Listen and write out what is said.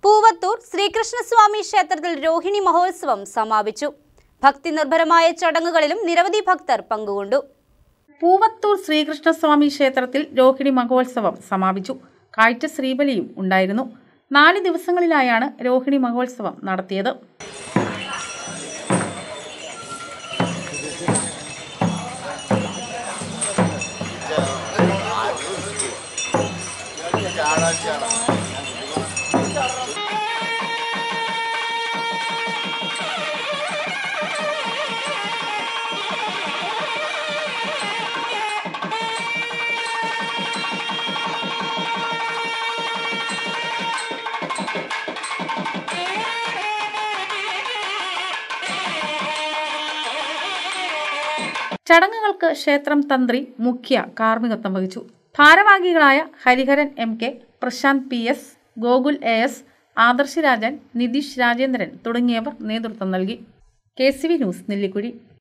പൂവത്തൂർ ശ്രീകൃഷ്ണസ്വാമി ക്ഷേത്രത്തിൽ രോഹിണി മഹോത്സവം സമാപിച്ചു ഭക്തി നിർഭരമായ ചടങ്ങുകളിലും നിരവധി ഭക്തർ പങ്കുകൊണ്ടു പൂവത്തൂർ ശ്രീകൃഷ്ണസ്വാമി ക്ഷേത്രത്തിൽ രോഹിണി മഹോത്സവം സമാപിച്ചു കാഴ്ച ശ്രീബലിയും ഉണ്ടായിരുന്നു നാല് ദിവസങ്ങളിലായാണ് രോഹിണി മഹോത്സവം നടത്തിയത് ചടങ്ങുകൾക്ക് ക്ഷേത്രം തന്ത്രി മുഖ്യ കാർമ്മികത്വം വഹിച്ചു ഭാരവാഹികളായ Hariharan M K Prashanth P S Gokul A S Adarsh Rajan Nitheesh Rajendran തുടങ്ങിയവർ നേതൃത്വം നൽകി K C V news Nellikuzhi